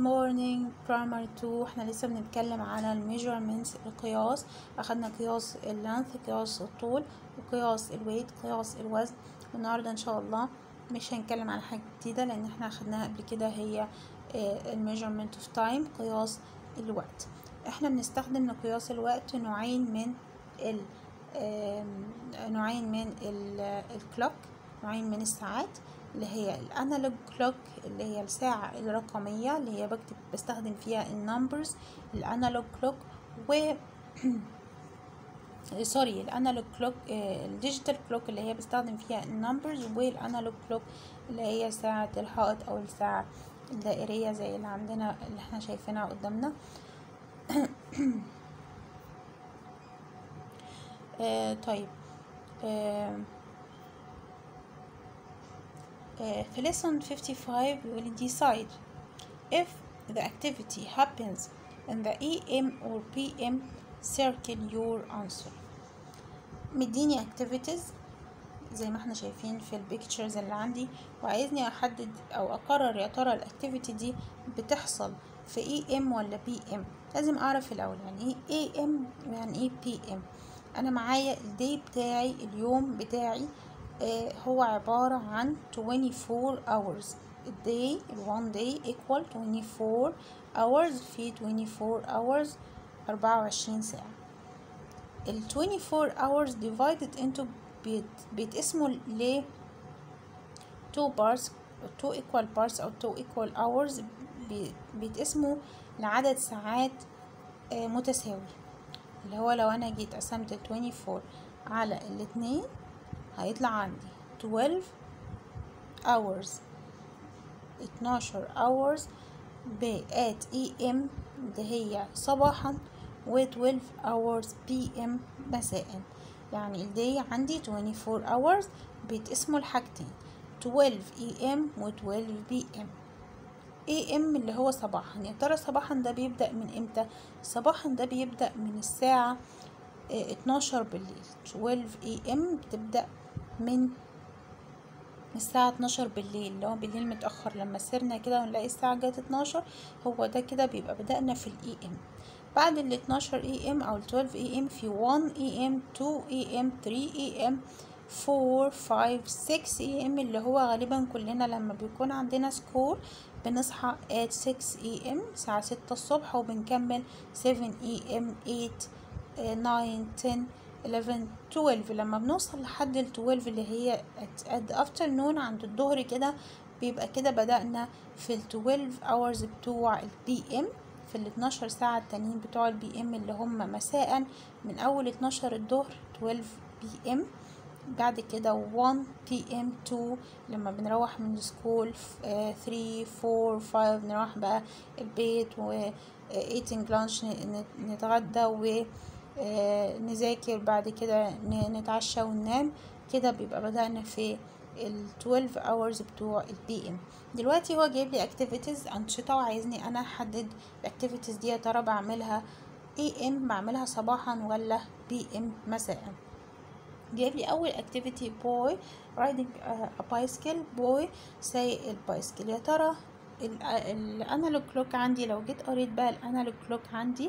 morning primary 2 احنا لسه بنتكلم على الميجرمنتس القياس اخدنا قياس اللانث قياس الطول وقياس الويت قياس الوزن والنهارده ان شاء الله مش هنتكلم على حاجه جديده لان احنا اخدناها قبل كده هي الميجرمنت اوف تايم قياس الوقت احنا بنستخدم لقياس الوقت نوعين من ال نوعين من الكلوك نوعين من الساعات اللي هي الانالوج كلوك اللي هي الساعة الرقمية اللي هي بكتب بستخدم فيها النمبرز الانالوج كلوك و سوري الانالوج كلوك الديجيتال كلوك اللي هي بستخدم فيها النمبرز والانالوج كلوك اللي هي ساعة الحائط او الساعة الدائرية زي اللي عندنا اللي احنا شايفينها قدامنا آه طيب آه في lesson 55 we will decide if the activity happens in the EM or PM circle your answer مديني activities زي ما احنا شايفين في البيكتشرز اللي عندي وعايزني احدد او اقرر يا ترى الاكتيفيتي دي بتحصل في اي ام ولا بي ام لازم اعرف الاول يعني ايه اي ام يعني ايه بي ام انا معايا الدي بتاعي اليوم بتاعي آه هو عبارة عن 24 hours a day one day equal 24 hours في 24 hours 24 ساعة ال 24 hours divided into بيت بيتقسموا ل two parts two equal parts أو two equal hours بيتقسموا لعدد ساعات آه متساوي اللي هو لو أنا جيت قسمت ال 24 على الاتنين هيطلع عندي 12 hours 12 hours ب at em اللي هي صباحا و 12 hours pm مساء يعني الدي عندي 24 hours بيتقسموا لحاجتين 12 am و 12 pm am اللي هو صباحا يا ترى صباحا ده بيبدأ من امتى صباحا ده بيبدأ من الساعة 12 بالليل 12 am بتبدأ من الساعة 12 بالليل اللي هو بالليل متأخر لما سرنا كده ونلاقي الساعة جت 12 هو ده كده بيبقى بدأنا في الاي ام بعد ال 12 اي ام او ال 12 اي ام في 1 اي ام 2 اي ام 3 اي ام 4 5 6 اي ام اللي هو غالبا كلنا لما بيكون عندنا سكول بنصحى at 6 اي ام الساعة 6 الصبح وبنكمل 7 اي ام 8 9 10 11 12 لما بنوصل لحد ال 12 اللي هي at afternoon عند الظهر كده بيبقى كده بدأنا في ال 12 hours بتوع البي ام في ال 12 ساعة التانيين بتوع البي ام اللي هم مساء من أول 12 الظهر 12 بي ام بعد كده 1 بي ام 2 لما بنروح من السكول 3 4 5 نروح بقى البيت و eating lunch نتغدى و آه نذاكر بعد كده نتعشى وننام كده بيبقى بدأنا في ال 12 hours بتوع البي ام دلوقتي هو جايب لي activities أنشطة وعايزني أنا أحدد الاكتيفيتيز دي يا ترى بعملها اي ام بعملها صباحا ولا بي ام مساء جايب لي أول activity boy riding a bicycle boy سايق البايسكل يا ترى الانالوج كلوك عندي لو جيت قريت بقى الانالوج كلوك عندي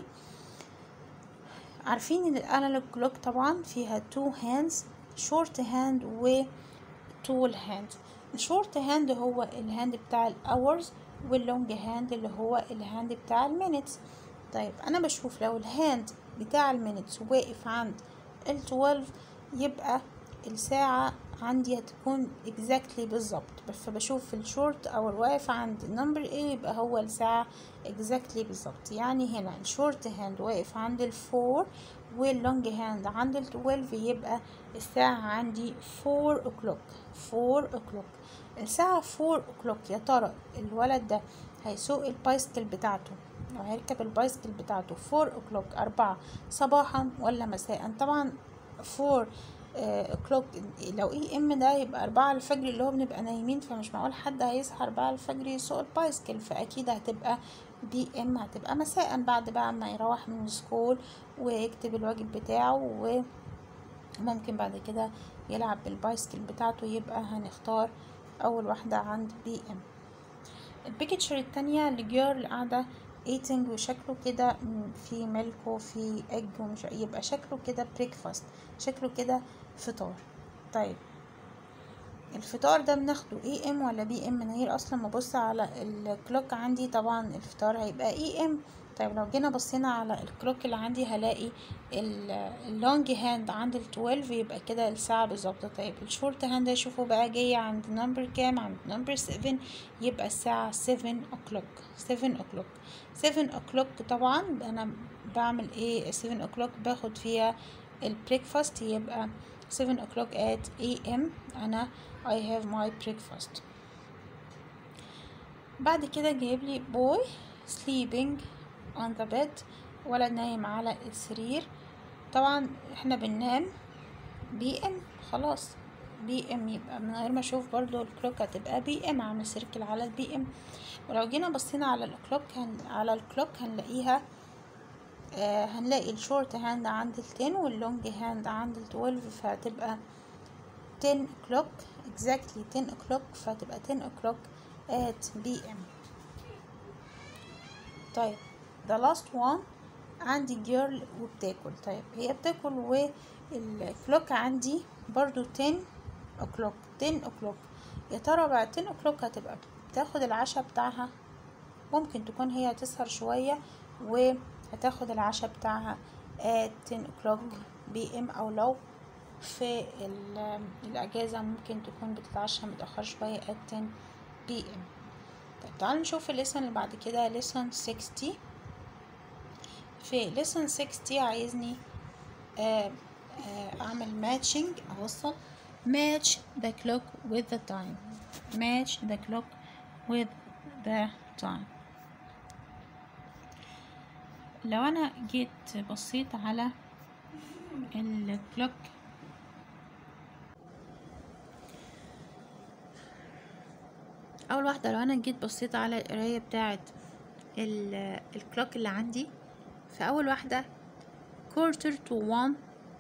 عارفين ان الانالوج كلوك طبعا فيها تو هاندز شورت هاند و طول هاند الشورت هاند هو الهاند بتاع الاورز واللونج هاند اللي هو الهاند بتاع المينتس طيب انا بشوف لو الهاند بتاع المينتس واقف عند ال 12 يبقى الساعة عندي هتكون exactly بالظبط فبشوف في الشورت او الواقف عند نمبر ايه يبقى هو الساعة exactly بالظبط يعني هنا الشورت هاند واقف عند الفور واللونج هاند عند التويلف يبقى الساعة عندي فور o'clock فور o'clock الساعة فور o'clock يا ترى الولد ده هيسوق البايسكل بتاعته او هيركب البايسكل بتاعته فور o'clock أربعة صباحا ولا مساء طبعا فور كلوك لو اي ام ده يبقى أربعة الفجر اللي هو بنبقى نايمين فمش معقول حد هيصحى أربعة الفجر يسوق البايسكل فأكيد هتبقى بي ام هتبقى مساء بعد بقى ما يروح من السكول ويكتب الواجب بتاعه وممكن بعد كده يلعب بالبايسكل بتاعته يبقى هنختار أول واحدة عند بي ام البيكتشر التانية لجيرل قاعدة eating وشكله كده م- في ميلك وفي اج ومش يبقى شكله كده بريكفاست شكله كده فطار طيب الفطار ده بناخده اي ام ولا بي ام من غير اصلا ما ابص على الكلوك عندي طبعا الفطار هيبقى اي ام طيب لو جينا بصينا على الكلوك اللي عندي هلاقي اللونج هاند عند ال 12 يبقى كده الساعة بالظبط طيب الشورت هاند اشوفه بقى جاي عند نمبر كام عند نمبر 7 يبقى الساعة 7 o'clock 7 o'clock 7 o'clock طبعا انا بعمل ايه 7 o'clock باخد فيها البريكفاست يبقى 7 o'clock at am انا I have my breakfast بعد كده جايب لي boy sleeping on the bed ولد نايم على السرير طبعا احنا بننام بي ام خلاص بي ام يبقى من غير ما اشوف برضو الكلوك هتبقى بي ام عامل سيركل على البي ام ولو جينا بصينا على الكلوك هن... على الكلوك هنلاقيها آه هنلاقي الشورت هاند عند التين واللونج هاند عند التويلف فهتبقى 10 o'clock exactly 10 o'clock فهتبقى 10 o'clock at PM طيب the last one عندي girl وبتاكل طيب هي بتاكل والكلوك عندي برضو 10 o'clock 10 o'clock يا ترى بعد 10 o'clock هتبقى بتاخد العشاء بتاعها ممكن تكون هي تسهر شوية وهتاخد العشاء بتاعها at 10 o'clock بي ام او لو في ال- الأجازة ممكن تكون بتتعشى متأخر شوية at 10 بي ام طيب تعالوا نشوف الليسون اللي بعد كده lesson 60 في lesson 60 عايزني آه آه أعمل matching أوصل match the clock with the time match the clock with the time لو أنا جيت بصيت على الكلوك اول واحده لو انا جيت بصيت على القرايه بتاعه ال- الكلوك اللي عندي فاول واحده quarter to one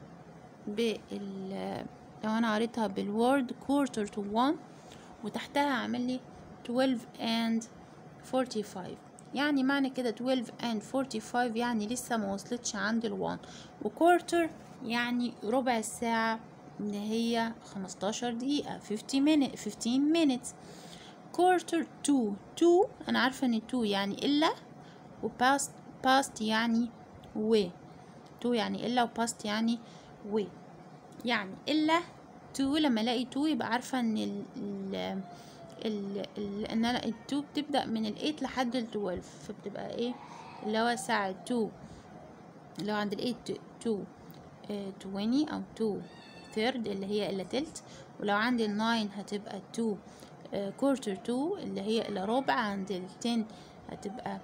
بال لو انا قريتها بالوورد quarter to one وتحتها عامل لي 12 and 45 يعني معنى كده 12 and 45 يعني لسه ما وصلتش عند الوان وكورتر يعني ربع الساعة اللي هي 15 دقيقة 50 minute 15 minutes quarter to to أنا عارفة إن to يعني إلا و past past يعني و to يعني إلا و past يعني و يعني إلا to لما ألاقي to يبقى عارفة إن ال ال ال ال ان انا التو بتبدأ من الايت لحد التويلف فبتبقى ايه اللي هو الساعة تو اللي هو عند الايت تو تويني او تو ثيرد اللي هي الا تلت ولو عندي الناين هتبقى تو كورتر تو اللي هي الا ربع عند التن هتبقى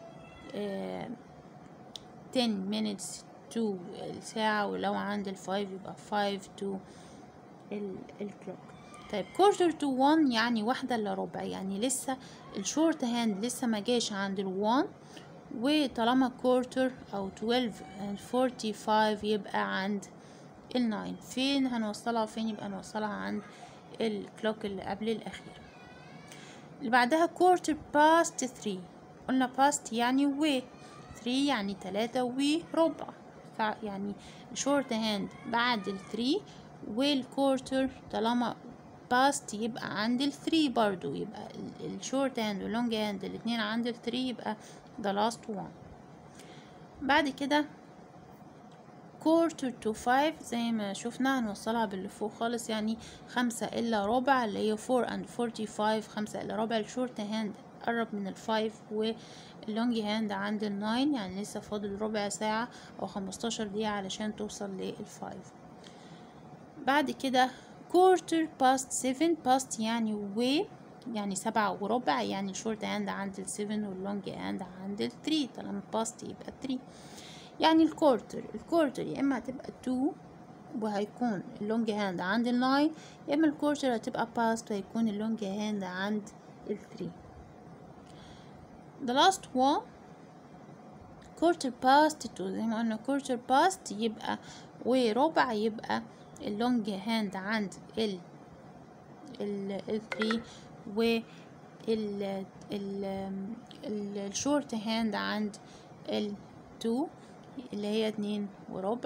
تن minutes تو الساعة ولو عند الفايف يبقى فايف تو الكلوك طيب كورتر تو 1 يعني واحدة الا ربع يعني لسه الشورت هاند لسه ما جاش عند الوان وطالما كورتر او 12 and 45 يبقى عند الناين فين هنوصلها فين يبقى نوصلها عند الكلوك اللي قبل الاخير اللي بعدها كورتر باست 3 قلنا باست يعني و 3 يعني تلاتة وربع يعني الشورت هاند بعد ال 3 والكورتر طالما باست يبقى عند ال 3 برضو يبقى الشورت هاند واللونج هاند الاتنين عند ال 3 يبقى the last one بعد كده quarter to five زي ما شفنا هنوصلها باللي فوق خالص يعني خمسة إلا ربع اللي هي four and forty five خمسة إلا ربع الشورت هاند قرب من الفايف واللونج هاند عند الناين يعني لسه فاضل ربع ساعة أو خمستاشر دقيقة علشان توصل للفايف بعد كده quarter past seven past يعني و يعني سبعة وربع يعني الشورت هاند عند السفن واللونج هاند عند الثري طالما past يبقى ثري يعني الكورتر الكورتر يا اما هتبقى تو وهيكون اللونج هاند عند الناين يا اما الكورتر هتبقى باست وهيكون اللونج هاند عند الثري the last one quarter past two زي ما قلنا quarter past يبقى وربع يبقى اللونج هاند عند ال ال الثري و ال ال الشورت هاند عند ال 2 اللي هي اتنين وربع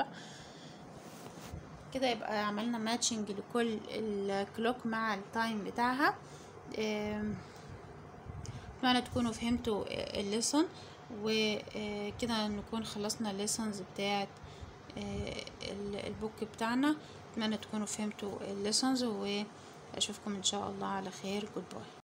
كده يبقى عملنا ماتشنج لكل الكلوك مع التايم بتاعها اتمنى تكونوا فهمتوا الليسون وكده نكون خلصنا الليسونز بتاعت البوك بتاعنا اتمنى تكونوا فهمتوا الليسونز واشوفكم ان شاء الله على خير جود باي